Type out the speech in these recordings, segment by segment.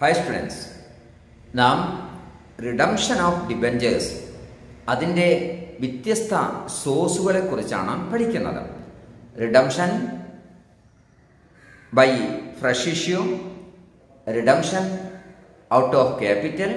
hi students നാം redemption of debentures അതിൻ്റെ വ്യത്യസ്ത സോഴ്സുകളെ കുറിച്ചാണ് പഠിക്കുന്നത് redemption by fresh issue redemption out of capital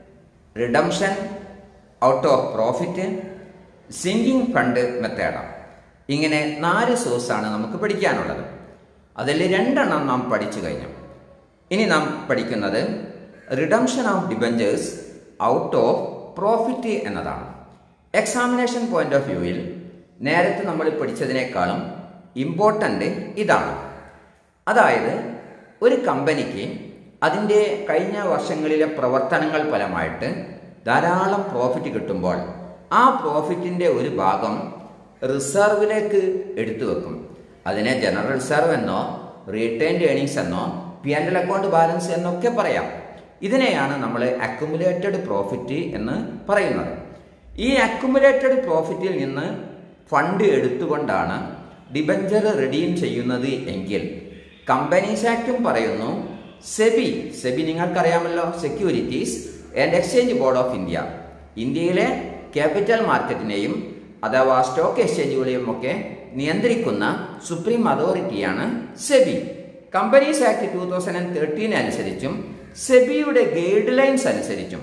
redemption out of profit sinking fund method ഇങ്ങനെ നാല് സോഴ്സാണ് നമുക്ക് പഠിക്കാനുള്ളത് അതിൽ രണ്ടെണ്ണം നാം പഠിച്ചു കഴിഞ്ഞു ഇനി നാം പഠിക്കുന്നത് redemption of debentures out of profit എന്നതാണ് എക്സാമിനേഷൻ പോയിന്റ് ഓഫ് വ്യൂവിൽ നേരത്തെ നമ്മൾ പഠിച്ചതിനേക്കാളും ഇമ്പോർട്ടൻ്റ് ഇതാണ് അതായത് ഒരു കമ്പനിക്ക് അതിൻ്റെ കഴിഞ്ഞ വർഷങ്ങളിലെ പ്രവർത്തനങ്ങൾ ഫലമായിട്ട് ധാരാളം പ്രോഫിറ്റ് കിട്ടുമ്പോൾ ആ പ്രോഫിറ്റിൻ്റെ ഒരു ഭാഗം റിസർവിലേക്ക് എടുത്തു വെക്കും അതിനെ ജനറൽ റിസർവ് എന്നോ റീറ്റൈൻഡ് ഏണിങ്സ് എന്നോ P and L account balance എന്നൊക്കെ പറയാം ഇതിനെയാണ് നമ്മൾ അക്കുമുലേറ്റഡ് പ്രോഫിറ്റ് എന്ന് പറയുന്നത് ഈ അക്കുമുലേറ്റഡ് പ്രോഫിറ്റിൽ നിന്ന് ഫണ്ട് എടുത്തുകൊണ്ടാണ് ഡിബഞ്ചർ റെഡീം ചെയ്യുന്നത് എങ്കിൽ കമ്പനീസ് ആക്ടും പറയുന്നു സെബി സെബി നിങ്ങൾക്കറിയാമല്ലോ securities and exchange board of India ഇന്ത്യയിലെ ക്യാപിറ്റൽ മാർക്കറ്റിനെയും അഥവാ സ്റ്റോക്ക് എക്സ്ചേഞ്ചുകളെയും ഒക്കെ നിയന്ത്രിക്കുന്ന സുപ്രീം അതോറിറ്റിയാണ് SEBI companies act two thousand and thirteen അനുസരിച്ചും സെബിയുടെ ഗൈഡ് ലൈൻസ് അനുസരിച്ചും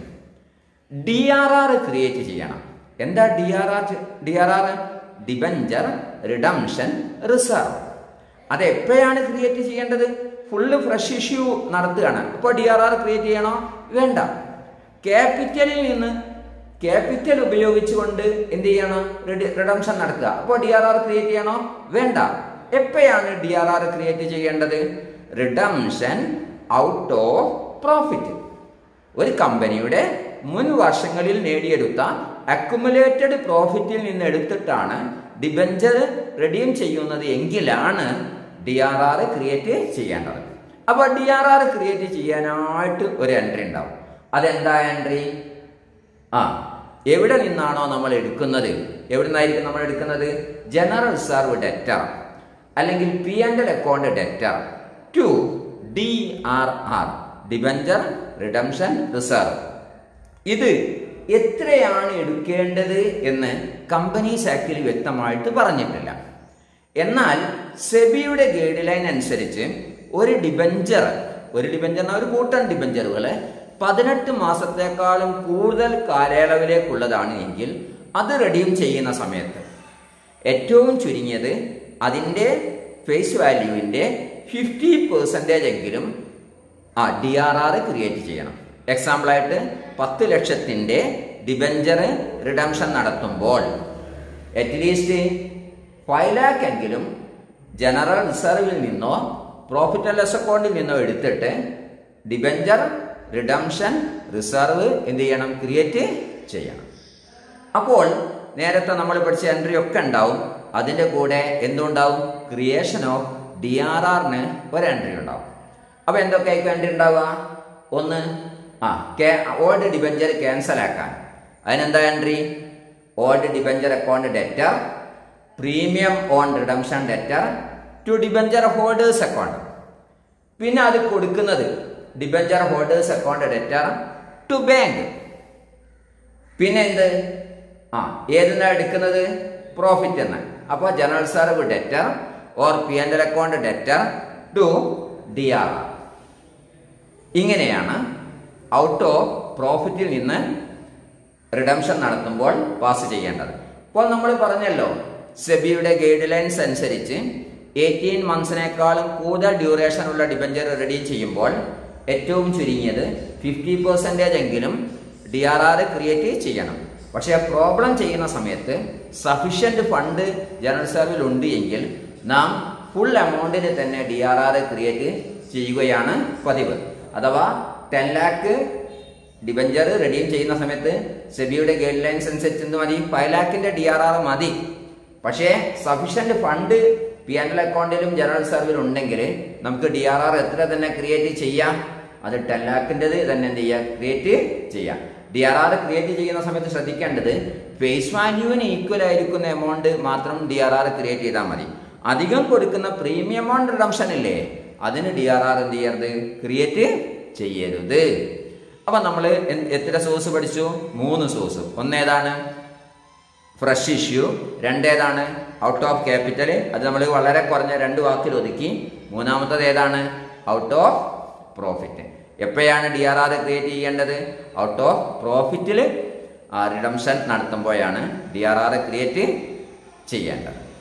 ഡി ആർ ആർ ക്രിയേറ്റ് ചെയ്യണം എന്താ D R R D R R debenture redemption reserve അത് എപ്പോഴാണ് ക്രിയേറ്റ് ചെയ്യേണ്ടത് ഫുള്ള് ഫ്രഷ് ഇഷ്യൂ നടത്തുകയാണ് അപ്പോൾ ഡി ആർ ആർ ക്രിയേറ്റ് ചെയ്യണോ വേണ്ട ക്യാപിറ്റലിൽ നിന്ന് ക്യാപിറ്റൽ ഉപയോഗിച്ചുകൊണ്ട് എന്ത് ചെയ്യണം റിഡംഷൻ നടത്തുക അപ്പോൾ ഡി ആർ ആർ ക്രിയേറ്റ് ചെയ്യണോ വേണ്ട എപ്പോഴാണ് ഡി ആർ ആർ ക്രിയേറ്റ് ചെയ്യേണ്ടത് റിഡംഷൻ ഔട്ട് ഓഫ് പ്രോഫിറ്റ് ഒരു കമ്പനിയുടെ മുൻ വർഷങ്ങളിൽ നേടിയെടുത്ത അക്കുമുലേറ്റഡ് പ്രോഫിറ്റിൽ നിന്ന് എടുത്തിട്ടാണ് ഡിബഞ്ചർ റെഡീം ചെയ്യുന്നത് എങ്കിലാണ് ഡി ആർ ആർ ക്രിയേറ്റ് ചെയ്യേണ്ടത് അപ്പോൾ ഡി ആർ ആർ ക്രിയേറ്റ് ചെയ്യാനായിട്ട് ഒരു എൻട്രി ഉണ്ടാവും അതെന്താ എൻട്രി ആ എവിടെ നിന്നാണോ നമ്മൾ എടുക്കുന്നത് എവിടെ നിന്നായിരിക്കും നമ്മൾ എടുക്കുന്നത് ജനറൽ റിസർവ് ഡെറ്റർ അല്ലെങ്കിൽ P and L account debtor to D R R debenture redemption reserve ഇത് എത്രയാണ് എടുക്കേണ്ടത് എന്ന് കമ്പനീസ് ആക്ടിൽ വ്യക്തമായിട്ട് പറഞ്ഞിട്ടില്ല എന്നാൽ സെബിയുടെ ഗൈഡ് ലൈൻ അനുസരിച്ച് ഒരു ഡിബഞ്ചർ ഒരു ഡിബഞ്ചർ ഒരു കൂട്ടം ഡിബഞ്ചറുകൾ പതിനെട്ട് മാസത്തേക്കാളും കൂടുതൽ കാലയളവിലേക്കുള്ളതാണ് എങ്കിൽ അത് റെഡീം ചെയ്യുന്ന സമയത്ത് ഏറ്റവും ചുരുങ്ങിയത് അതിൻ്റെ ഫേസ് വാല്യൂവിൻ്റെ ഫിഫ്റ്റി പെർസെൻറ്റേജ് എങ്കിലും ആ ഡി ആർ ആർ ക്രിയേറ്റ് ചെയ്യണം എക്സാമ്പിളായിട്ട് പത്ത് ലക്ഷത്തിൻ്റെ ഡിബഞ്ചർ റിഡംഷൻ നടത്തുമ്പോൾ അറ്റ്ലീസ്റ്റ് ഫൈവ് ലാക്ക് എങ്കിലും ജനറൽ റിസർവിൽ നിന്നോ പ്രോഫിറ്റ് ആൻഡ് ലോസ് അക്കൗണ്ടിൽ നിന്നോ എടുത്തിട്ട് ഡിബഞ്ചർ റിഡംഷൻ റിസർവ് എന്ത് ചെയ്യണം ക്രിയേറ്റ് ചെയ്യണം അപ്പോൾ നേരത്തെ നമ്മൾ പഠിച്ച എൻട്രി ഒക്കെ ഉണ്ടാവും അതിൻ്റെ കൂടെ എന്തുണ്ടാവും ക്രിയേഷൻ ഓഫ് ഡി ആർ ആറിന് ഒരു എൻട്രി ഉണ്ടാവും അപ്പോൾ എന്തൊക്കെയായിരിക്കും എൻട്രി ഉണ്ടാവുക ഒന്ന് ആ കേ ഓൾഡ് ഡിബഞ്ചർ ക്യാൻസൽ ആക്കാൻ അതിനെന്താ entry old debenture account debtor premium on redemption debtor to debenture holders account പിന്നെ അത് കൊടുക്കുന്നത് debenture holders account debtor to bank പിന്നെ എന്ത് ആ ഏതെന്നാ എടുക്കുന്നത് പ്രോഫിറ്റ് എന്ന് അപ്പോൾ general reserve debtor or P and L account debtor to D R R ഇങ്ങനെയാണ് ഔട്ട് ഓഫ് പ്രോഫിറ്റിൽ നിന്ന് റിഡംഷൻ നടത്തുമ്പോൾ പാസ് ചെയ്യേണ്ടത് ഇപ്പോൾ നമ്മൾ പറഞ്ഞല്ലോ സെബിയുടെ ഗൈഡ് ലൈൻസ് അനുസരിച്ച് എയ്റ്റീൻ മന്ത്സിനേക്കാളും കൂടുതൽ ഡ്യൂറേഷൻ ഉള്ള ഡിബഞ്ചർ റെഡി ചെയ്യുമ്പോൾ ഏറ്റവും ചുരുങ്ങിയത് ഫിഫ്റ്റി പെർസെൻറ്റേജ് എങ്കിലും ഡി ആർ ആർ ക്രിയേറ്റ് ചെയ്യണം പക്ഷേ പ്രോബ്ലം ചെയ്യുന്ന സമയത്ത് സഫീഷ്യൻറ്റ് ഫണ്ട് ജനറൽ സർവിൽ ഉണ്ട് എങ്കിൽ നാം ഫുൾ എമൗണ്ടിന് തന്നെ ഡി ആർ ആർ ക്രിയേറ്റ് ചെയ്യുകയാണ് പതിവ് അഥവാ ടെൻ ലാക്ക് ഡിബഞ്ചർ റെഡീം ചെയ്യുന്ന സമയത്ത് സെബിയുടെ ഗൈഡ് ലൈൻസ് അനുസരിച്ച് എന്ത് മതി ഫൈവ് ലാക്കിന്റെ ഡി ആർ ആർ മതി പക്ഷേ sufficient fund P and L അക്കൗണ്ടിലും ജനറൽ സർവിലും ഉണ്ടെങ്കിൽ നമുക്ക് ഡി ആർ ആർ എത്ര തന്നെ ക്രിയേറ്റ് ചെയ്യാം അത് ടെൻ ലാക്കിൻ്റെത് തന്നെ എന്ത് ചെയ്യാം ക്രിയേറ്റ് ചെയ്യാം ഡി ആർ ആർ ക്രിയേറ്റ് ചെയ്യുന്ന സമയത്ത് ശ്രദ്ധിക്കേണ്ടത് ഫേസ് വാല്യൂവിന് ഈക്വൽ ആയിരിക്കുന്ന എമൗണ്ട് മാത്രം ഡി ആർ ആർ ക്രിയേറ്റ് ചെയ്താൽ മതി അധികം കൊടുക്കുന്ന പ്രീമിയം എമൗണ്ട് റിഡംഷൻ ഇല്ലേ അതിന് ഡി ആർ ആർ എന്ത് ചെയ്യരുത് ക്രിയേറ്റ് ചെയ്യരുത് അപ്പം നമ്മൾ എത്ര സോഴ്സ് പഠിച്ചു മൂന്ന് സോഴ്സ് ഒന്നേതാണ് ഫ്രഷ് ഇഷ്യൂ രണ്ടേതാണ് ഔട്ട് ഓഫ് ക്യാപിറ്റൽ അത് നമ്മൾ വളരെ കുറഞ്ഞ രണ്ട് വാക്കിൽ ഒതുക്കി മൂന്നാമത്തത് ഏതാണ് ഔട്ട് ഓഫ് പ്രോഫിറ്റ് എപ്പോഴാണ് ഡി ആർ ആർ ക്രിയേറ്റ് ചെയ്യേണ്ടത് ഔട്ട് ഓഫ് പ്രോഫിറ്റിൽ റിഡംഷൻ നടത്തുമ്പോഴാണ് ഡി ആർ ആർ ക്രിയേറ്റ് ചെയ്യേണ്ടത്